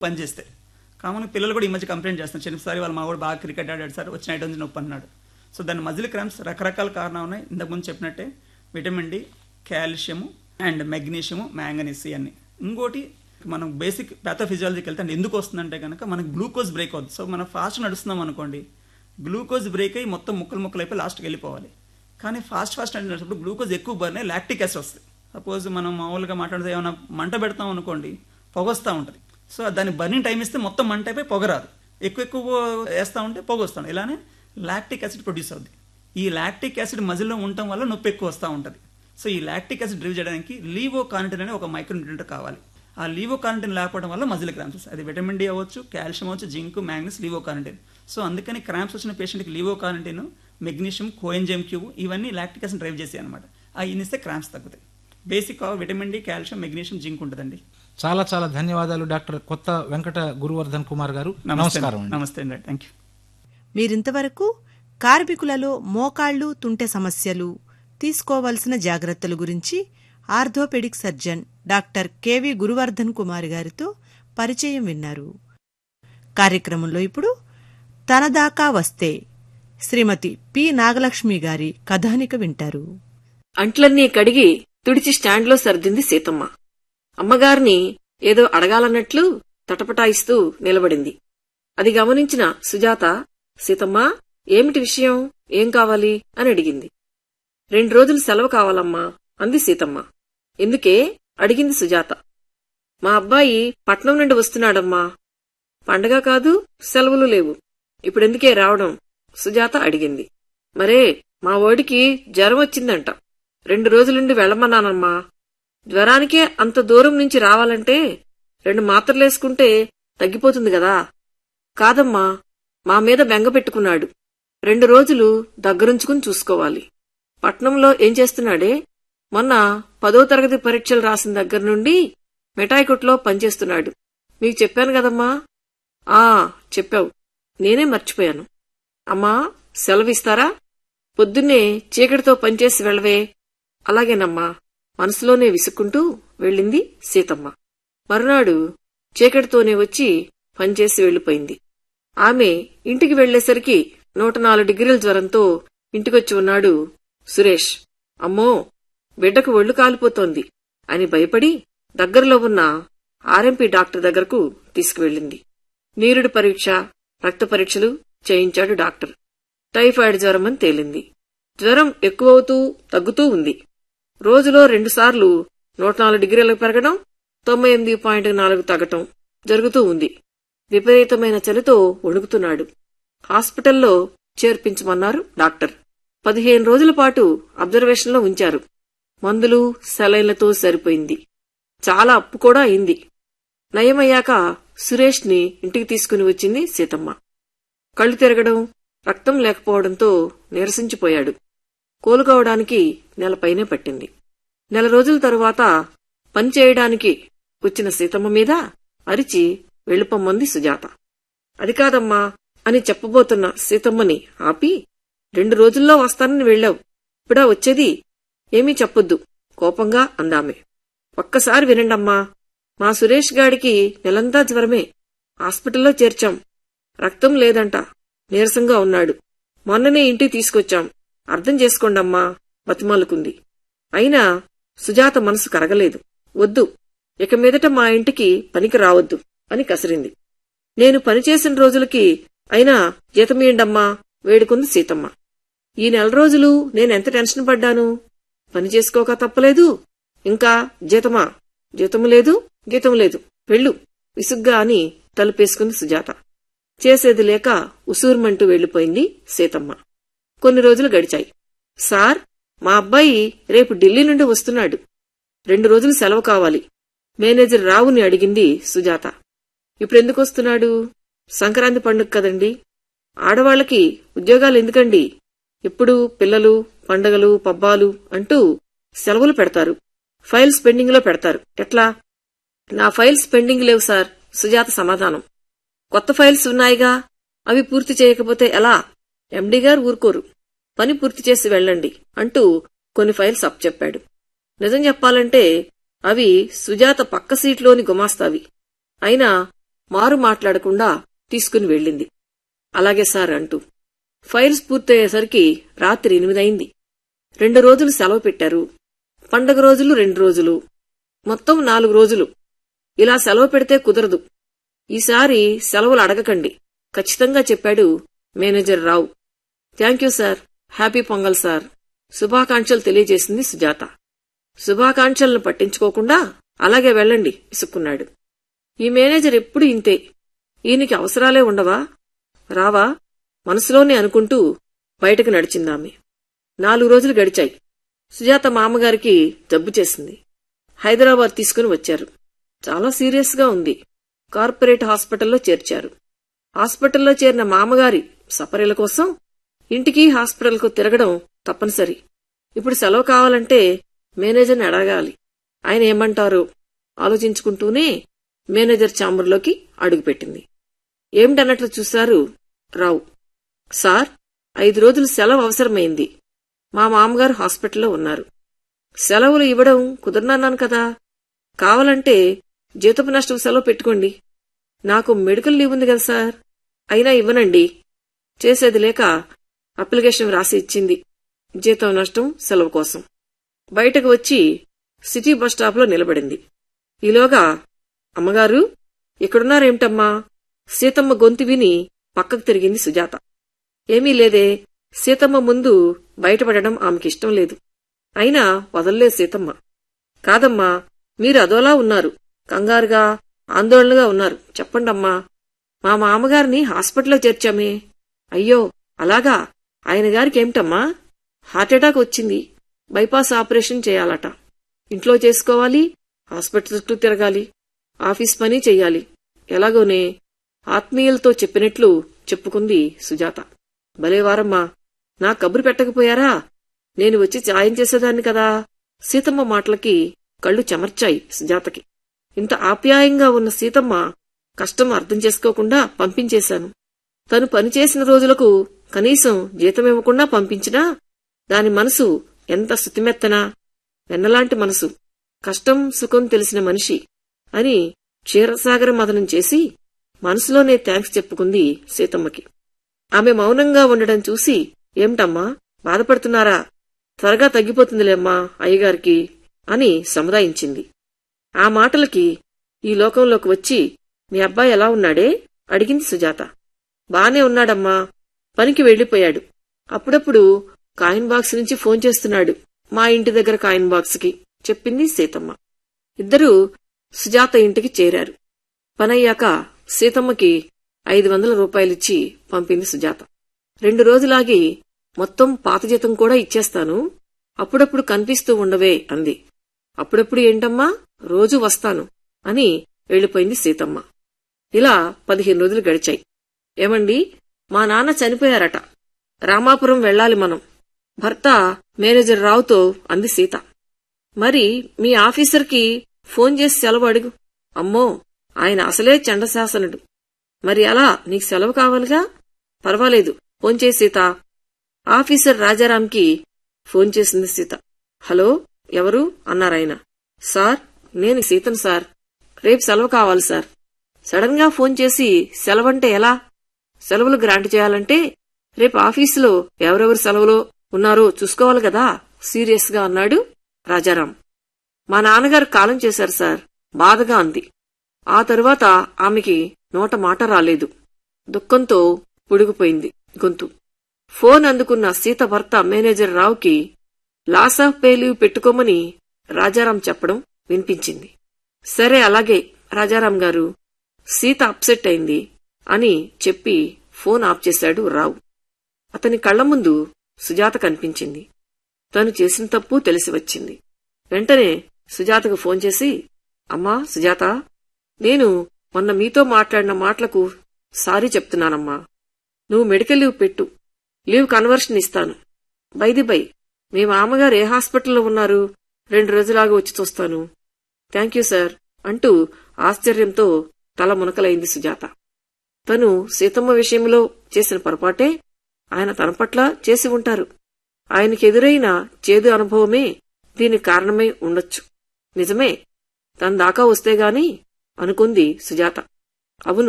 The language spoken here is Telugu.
పనిచేస్తే కామన్ పిల్లలు కూడా ఈ మధ్య కంప్లైంట్ చేస్తున్నారు చిన్నసారి వాళ్ళ మా కూడా బాగా క్రికెట్ ఆడాడు సార్ వచ్చిన ఐటమ్స్ నొప్పి అన్నాడు సో దాని మజిల్ క్రాంప్స్ రకరకాల కారణాలు ఉన్నాయి ఇంతకుముందు చెప్పినట్టే vitamin D calcium and magnesium manganese అన్ని ఇంకోటి మనం బేసిక్ ప్యాథోఫిజియాలజీకి వెళ్తే అంటే ఎందుకు వస్తుందంటే కనుక మనకు గ్లూకోజ్ బ్రేక్ అవుతుంది సో మనం ఫాస్ట్ నడుస్తున్నాం అనుకోండి గ్లూకోజ్ బ్రేక్ అయ్యి మొత్తం ముక్కలు ముక్కలు అయిపోయి లాస్ట్కి వెళ్ళిపోవాలి కానీ ఫాస్ట్ ఫాస్ట్ నడిచినప్పుడు గ్లూకోజ్ ఎక్కువ బర్న్ అయ్యి లాక్టిక్ యాసిడ్ వస్తుంది సపోజ్ మనం మామూలుగా మాట్లాడితే ఏమైనా మంట పెడతాం అనుకోండి పొగ వస్తూ ఉంటుంది సో దాని బర్నింగ్ టైం ఇస్తే మొత్తం మంట అయిపోయి పొగ రాదు ఎక్కువ ఎక్కువ వేస్తూ ఉంటే పొగ వస్తుంది ఇలానే లాక్టిక్ యాసిడ్ ప్రొడ్యూస్ అవుద్ది ఈ లాక్టిక్ యాసిడ్ మజిల్లో ఉండటం వల్ల నొప్పి ఎక్కువ వస్తూ ఉంటుంది సో ఈ లాక్టిక్ యాసిడ్ డ్రైవ్ చేయడానికి లీవో కానిటిన్ అనే ఒక మైక్రోన్యూట్రియంట్ కావాలి ఆ లీవో కానిటిన్ లేకపోవడం వల్ల మజిల్ క్రాంప్స్ అది విటమిన్ డి అవ్వచ్చు కాల్షియం అవ్వచ్చు zinc manganese levocarnitine so అందుకని క్రాంప్స్ వచ్చిన పేషెంట్కి levocarnitine magnesium coenzyme cube ఇవన్నీ లాక్టిక్ యాసిడ్ డ్రైవ్ చేసాయి అనమాట ఆ ఇన్నిస్తే క్రాంప్స్ తగ్గుతాయి basic vitamin D calcium magnesium zinc ఉంటుందండి చాలా చాలా ధన్యవాదాలు డాక్టర్ కొత్త వెంకట గురువర్ధన్ కుమార్ గారు నమస్కారం అండి. నమస్తే అండి థ్యాంక్ యూ మీరింతవరకు కార్మికులలో మోకాళ్లు తుంటె సమస్యలు తీసుకోవలసిన జాగ్రత్తల గురించి orthopaedic surgeon doctor K V Guruvardhan Kumar గారితో పరిచయం విన్నారు కార్యక్రమంలో ఇప్పుడు తనదాకా వస్తే శ్రీమతి పి నాగలక్ష్మి గారి కథానిక వింటారు అంట్లన్నీ కడిగి తుడిచి స్టాండ్లో సర్దింది సీతమ్మ అమ్మగారిని ఏదో అడగాలన్నట్లు తటపటాయిస్తూ నిలబడింది అది గమనించిన సుజాత సీతమ్మ ఏమిటి విషయం ఏం కావాలి అని అడిగింది రెండు రోజులు సెలవు కావాలమ్మా అంది సీతమ్మ ఎందుకే అడిగింది సుజాత మా అబ్బాయి పట్నం నుండి వస్తున్నాడమ్మా పండగ కాదు సెలవులు లేవు ఇప్పుడెందుకే రావడం సుజాత అడిగింది మరే మా ఓడికి జ్వరం వచ్చిందంట రెండు రోజులుండి వెళ్ళమన్నానమ్మా జ్వరానికే అంత దూరం నుంచి రావాలంటే రెండు మాత్రలేసుకుంటే తగ్గిపోతుంది గదా కాదమ్మా మా మీద బెంగ పెట్టుకున్నాడు రెండు రోజులు దగ్గరుంచుకుని చూసుకోవాలి పట్నంలో ఏం చేస్తున్నాడే మొన్న పదో తరగతి పరీక్షలు రాసిన దగ్గర నుండి మిఠాయి కొట్లో పనిచేస్తున్నాడు మీకు చెప్పాను కదమ్మా ఆ చెప్పావు నేనే మర్చిపోయాను అమ్మా సెలవిస్తారా పొద్దున్నే చీకటితో పనిచేసి వెళ్ళవే అలాగేనమ్మా మనసులోనే విసుక్కుంటూ వెళ్ళింది సీతమ్మ మరునాడు చీకటితోనే వచ్చి పనిచేసి వెళ్లిపోయింది ఆమె ఇంటికి వెళ్లేసరికి నూట నాలుగు డిగ్రీల జ్వరంతో ఇంటికొచ్చి ఉన్నాడు సురేష్ అమ్మో బిడ్డకు ఒళ్ళు కాలిపోతోంది అని భయపడి దగ్గరలో ఉన్న ఆర్ఎంపీ డాక్టర్ దగ్గరకు తీసుకువెళ్ళింది నీరుడు పరీక్ష రక్త పరీక్షలు చేయించాడు డాక్టర్ టైఫాయిడ్ జ్వరం అని తేలింది జ్వరం ఎక్కువవుతూ తగ్గుతూ ఉంది రోజులో రెండుసార్లు నూట నాలుగు డిగ్రీలకు పెరగడం తొంభై ఎనిమిది పాయింట్ నాలుగు తగ్గటం జరుగుతూ ఉంది విపరీతమైన చలితో వణుకుతున్నాడు హాస్పిటల్లో చేర్పించమన్నారు డాక్టర్ పదిహేను రోజుల పాటు అబ్జర్వేషన్లో ఉంచారు మందులు సెలైన్లతో సరిపోయింది చాలా అప్పు కూడా అయింది నయమయ్యాక సురేష్ని ఇంటికి తీసుకుని వచ్చింది సీతమ్మ కళ్ళు తిరగడం రక్తం లేకపోవడంతో నీరసించిపోయాడు కోలుకోవడానికి నెలపైనే పట్టింది నెల రోజుల తరువాత పనిచేయడానికి వచ్చిన సీతమ్మ మీద అరిచి వెళ్ళిపోమ్మంది సుజాత అది కాదమ్మా అని చెప్పబోతున్న సీతమ్మని ఆపి రెండు రోజుల్లో వస్తానని వెళ్ళావు ఇప్పుడా వచ్చేది ఏమీ చెప్పొద్దు కోపంగా అందామె ఒక్కసారి వినండమ్మా మా సురేష్ గాడికి నెలంతా జ్వరమే హాస్పిటల్లో చేర్చాం రక్తం లేదంట నీరసంగా ఉన్నాడు మొన్ననే ఇంటికి తీసుకొచ్చాం అర్థం చేసుకోండమ్మా బతిమాలుకుంది అయినా సుజాత మనసు కరగలేదు వద్దు ఇక మీదట మా ఇంటికి పనికి రావద్దు అని కసిరింది నేను పనిచేసిన రోజులకి అయినా జీతమీయండమ్మా వేడుకుంది సీతమ్మ ఈ నెల రోజులు నేనెంత టెన్షన్ పడ్డాను పని చేసుకోక తప్పలేదు ఇంకా జీతమా జీతము లేదు గీతం లేదు వెళ్ళు విసుగ్గా అని తలుపేసుకుంది సుజాత చేసేది లేక ఉసూర్మంటూ వెళ్లిపోయింది సీతమ్మ కొన్ని రోజులు గడిచాయి సార్ మా అబ్బాయి రేపు ఢిల్లీ నుండి వస్తున్నాడు రెండు రోజులు సెలవు కావాలి మేనేజర్ రావుని అడిగింది సుజాత ఇప్పుడెందుకు వస్తున్నాడు సంక్రాంతి పండుగ కదండి ఆడవాళ్లకి ఉద్యోగాలు ఎందుకండి ఎప్పుడు పిల్లలు పండగలు పబ్బాలు అంటూ సెలవులు పెడతారు ఫైల్స్ పెండింగ్ లో పెడతారు ఎట్లా నా ఫైల్స్ పెండింగ్ లేవు సార్ సుజాత సమాధానం కొత్త ఫైల్స్ ఉన్నాయిగా అవి పూర్తి చేయకపోతే ఎలా ఎండీ గారు ఊరుకోరు పని పూర్తి చేసి వెళ్ళండి అంటూ కొన్ని ఫైల్స్ అప్పచెప్పాడు నిజం చెప్పాలంటే అవి సుజాత పక్క సీట్లోని గుమాస్తావి అయినా మారు మాట్లాడకుండా తీసుకుని వెళ్ళింది అలాగే సార్ అంటూ ఫైల్స్ పూర్తయ్యేసరికి రాత్రి ఎనిమిదయింది రెండు రోజులు సెలవు పెట్టారు పండగ రోజులు రెండు రోజులు మొత్తం నాలుగు రోజులు ఇలా సెలవు పెడితే కుదరదు ఈసారి సెలవులు అడగకండి ఖచ్చితంగా చెప్పాడు manager Rao thank you sir happy Pongal sir శుభాకాంక్షలు తెలియజేసింది సుజాత శుభాకాంక్షలను పట్టించుకోకుండా అలాగే వెళ్ళండి ఇసుక్కున్నాడు ఈ మేనేజర్ ఎప్పుడు ఇంతే ఈయనకి అవసరాలే ఉండవా రావా మనసులోనే అనుకుంటూ బయటకు నడిచిందామె నాలుగు రోజులు గడిచాయి సుజాత మామగారికి జబ్బు చేసింది హైదరాబాద్ తీసుకుని వచ్చారు చాలా సీరియస్గా ఉంది కార్పొరేట్ హాస్పిటల్లో చేర్చారు హాస్పిటల్లో చేరిన మామగారి సపర్యల కోసం ఇంటికి హాస్పిటల్కు తిరగడం తప్పనిసరి ఇప్పుడు సెలవు కావాలంటే మేనేజర్ని అడగాలి ఆయన ఏమంటారో ఆలోచించుకుంటూనే మేనేజర్ ఛాంబర్లోకి అడుగుపెట్టింది ఏమిటన్నట్లు చూశారు రావు సార్ ఐదు రోజులు సెలవు అవసరమైంది మా మామగారు హాస్పిటల్లో ఉన్నారు సెలవులు ఇవ్వడం కుదరనన్నాను కదా కావాలంటే జీతపు నష్టం సెలవు పెట్టుకోండి నాకు మెడికల్ లీవ్ ఉంది కదా సార్ అయినా ఇవ్వనండి చేసేది లేక అప్లికేషన్ రాసి ఇచ్చింది జీతం నష్టం సెలవు కోసం బయటకు వచ్చి సిటీ బస్ స్టాప్లో నిలబడింది ఈలోగా అమ్మగారు ఇక్కడున్నారేమిటమ్మా సీతమ్మ గొంతు విని పక్కకు తిరిగింది సుజాత ఏమీ లేదే సీతమ్మ ముందు బయటపడడం ఆమెకిష్టం లేదు అయినా వదల్లే సీతమ్మ కాదమ్మా మీరు అదోలా ఉన్నారు కంగారుగా ఆందోళనగా ఉన్నారు చెప్పండమ్మా మా మామగారిని హాస్పిటల్లో చేర్చామే అయ్యో అలాగా ఆయన గారికి ఏమిటమ్మా హార్ట్అటాక్ వచ్చింది బైపాస్ ఆపరేషన్ చేయాలట ఇంట్లో చేసుకోవాలి హాస్పిటల్ చుట్టూ తిరగాలి ఆఫీస్ పని చెయ్యాలి ఎలాగోనే ఆత్మీయులతో చెప్పినట్లు చెప్పుకుంది సుజాత భలేవారమ్మా నా కబురు పెట్టకపోయారా నేను వచ్చి సాయం చేసేదాన్ని కదా సీతమ్మ మాటలకి కళ్ళు చెమర్చాయి సుజాతకి ఇంత ఆప్యాయంగా ఉన్న సీతమ్మ కష్టం అర్థం చేసుకోకుండా పంపించేశాను తను పనిచేసిన రోజులకు కనీసం జీతమివ్వకుండా పంపించినా దాని మనసు ఎంత శుతిమెత్తనా వెన్నలాంటి మనసు కష్టం సుఖం తెలిసిన మనిషి అని క్షీరసాగర మదనం చేసి మనసులోనే థ్యాంక్స్ చెప్పుకుంది సీతమ్మకి ఆమె మౌనంగా ఉండడం చూసి ఏమిటమ్మా బాధపడుతున్నారా త్వరగా తగ్గిపోతుందిలేమ్మా అయ్యగారికి అని సముదాయించింది ఆ మాటలకి ఈ లోకంలోకి వచ్చి మీ అబ్బాయి ఎలా ఉన్నాడే అడిగింది సుజాత బానే ఉన్నాడమ్మా పనికి వెళ్లిపోయాడు అప్పుడప్పుడు కాయిన్ బాక్స్ నుంచి ఫోన్ చేస్తున్నాడు మా ఇంటి దగ్గర కాయిన్ బాక్స్కి చెప్పింది సీతమ్మ ఇద్దరూ సుజాత ఇంటికి చేరారు పనయ్యాక సీతమ్మకి ఐదు వందల రూపాయలిచ్చి పంపింది సుజాత రెండు రోజులాగి మొత్తం పాత జీతం కూడా ఇచ్చేస్తాను అప్పుడప్పుడు కనిపిస్తూ ఉండవే అంది అప్పుడప్పుడు ఏంటమ్మా రోజూ వస్తాను అని వెళ్లిపోయింది సీతమ్మ ఇలా పదిహేను రోజులు గడిచాయి ఏమండి మా నాన్న చనిపోయారట రామాపురం వెళ్ళాలి మనం భర్త మేనేజర్ రావుతో అంది సీత మరి మీ ఆఫీసర్కి ఫోన్ చేసి సెలవు అడుగు అమ్మో ఆయన అసలే చండశాసనుడు మరి అలా నీకు సెలవు కావాలిగా పర్వాలేదు ఫోన్ చేసి సీత ఆఫీసర్ రాజారాంకి ఫోన్ చేసింది సీత హలో ఎవరు అన్నారాయన సార్ నేను సీతను సార్ రేపు సెలవు కావాలి సార్ సడన్ గా ఫోన్ చేసి సెలవంటే ఎలా సెలవులు గ్రాంట్ చేయాలంటే రేపు ఆఫీసులో ఎవరెవరు సెలవులో ఉన్నారో చూసుకోవాలి కదా సీరియస్ గా అన్నాడు రాజారాం మా నాన్నగారు కాలం చేశారు సార్ బాధగా అంది ఆ తరువాత ఆమెకి నోట మాట రాలేదు దుఃఖంతో పుడిగిపోయింది గొంతు ఫోన్ అందుకున్న సీత భర్త మేనేజర్ రావుకి లాస్ ఆఫ్ పే లీవ్ పెట్టుకోమని రాజారాం చెప్పడం వినిపించింది సరే అలాగే రాజారాం గారు సీత అప్సెట్ అయింది అని చెప్పి ఫోన్ ఆఫ్ చేశాడు రావు అతని కళ్ల ముందు సుజాత కనిపించింది తను చేసిన తప్పు తెలిసి వచ్చింది వెంటనే సుజాతకు ఫోన్ చేసి అమ్మా సుజాత నేను మొన్న మీతో మాట్లాడిన మాటలకు సారీ చెప్తున్నానమ్మా నువ్వు మెడికల్ లీవ్ పెట్టు లీవ్ కన్వర్షన్ ఇస్తాను బైది బై మీ మామగారు ఏ హాస్పిటల్లో ఉన్నారు రెండు రోజులాగా వచ్చి చూస్తాను థ్యాంక్ యూ సార్ అంటూ ఆశ్చర్యంతో తల మునకలైంది సుజాత తను సీతమ్మ విషయంలో చేసిన పొరపాటే ఆయన తన పట్ల చేసి ఉంటారు ఆయనకి ఎదురైన చేదు అనుభవమే దీనికి కారణమై ఉండొచ్చు నిజమే తన దాకా వస్తే గాని అనుకుంది సుజాత అవును